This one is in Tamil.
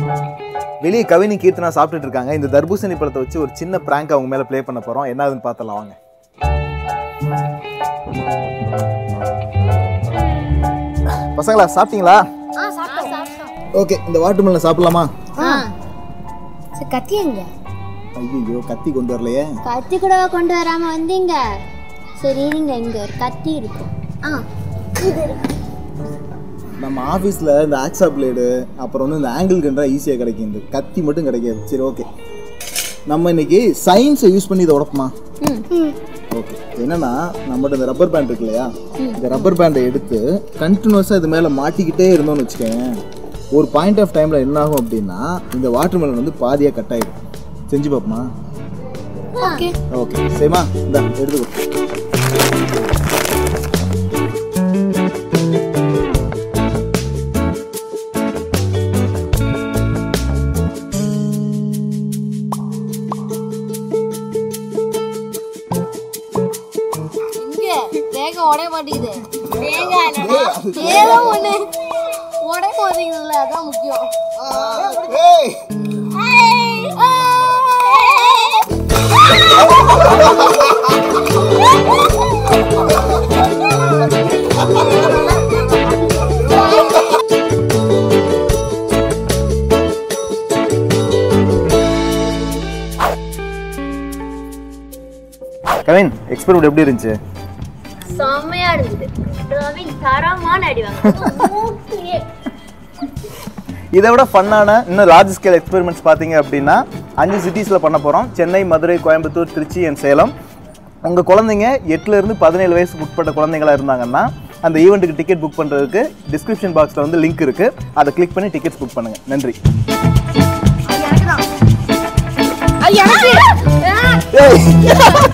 வெளியே கவினி கீர்த்தனா சாப்பிட்டுட்டு இருக்காங்க இந்த தர்பூசணி பழத்தை வச்சு ஒரு சின்ன பிராங்க் அவங்க மேல ப்ளே பண்ண போறோம் என்ன ஆகுதுன்னு பார்த்தலாம் வாங்க பசங்களா சாப்பிட்டீங்களா ஆ சாப்பிட்டோம் சாப்பிட்டோம் ஓகே இந்த வாட்டர் மெலன் சாப்பிடலாமா ஆ சரி கத்தி எங்க ஐயோ கத்தி கொண்டு வரலையே கத்தி கூட கொண்டு வராம வந்தீங்க சரி இருங்க இங்க ஒரு கத்தி இருக்கும் ஆ நம்ம ஆஃபீஸில் இந்த ஆக்ஸா பிளேடு அப்புறம் வந்து இந்த ஆங்கிள் கண்டா ஈஸியாக கிடைக்கும் இந்த கத்தி மட்டும் கிடைக்காது சரி ஓகே நம்ம இன்னைக்கு சயின்ஸை யூஸ் பண்ணி இதை உடப்போமா ம் ஓகே என்னன்னா நம்மகிட்ட இந்த ரப்பர் பேண்ட் இருக்கு இல்லையா இந்த ரப்பர் பேண்டை எடுத்து கண்டினியூஸாக இது மேலே மாட்டிக்கிட்டே இருந்தோம்னு வச்சுக்கோங்க ஒரு பாயிண்ட் ஆஃப் டைமில் என்ன ஆகும் அப்படின்னா இந்த வாட்டர் மெலன் வந்து பாதியாக கட் ஆகிடும் செஞ்சு பார்ப்போமா ஓகே ஓகே சரிம்மா இந்த எடுத்துக்கோ இங்க தேங்காய் உடைய மாட்டேங்குது தேங்காய் ஏதோ ஒண்ணு உடைய மாட்டேங்குதுல்ல அதான் முக்கியம் ஏய் கவின் எக்ஸ்பெரிமெண்ட் எப்படி இருந்துச்சு செம்மையா இருந்தது ரவின் தரமான அடிவாங்க இதை விட ஃபன்னான இன்னும் லார்ஜ் ஸ்கேல் எக்ஸ்பெரிமெண்ட்ஸ் பார்த்தீங்க அப்படின்னா அஞ்சு சிட்டிஸில் பண்ண போகிறோம் சென்னை மதுரை கோயம்புத்தூர் திருச்சி அண்ட் சேலம் உங்கள் குழந்தைங்க எட்டுலேருந்து பதினேழு வயசுக்கு உட்பட்ட குழந்தைங்களா இருந்தாங்கன்னா அந்த ஈவெண்ட்டுக்கு டிக்கெட் புக் பண்ணுறதுக்கு டிஸ்கிரிப்ஷன் பாக்ஸில் வந்து லிங்க் இருக்குது அதை கிளிக் பண்ணி டிக்கெட்ஸ் புக் பண்ணுங்கள் நன்றி ஏய்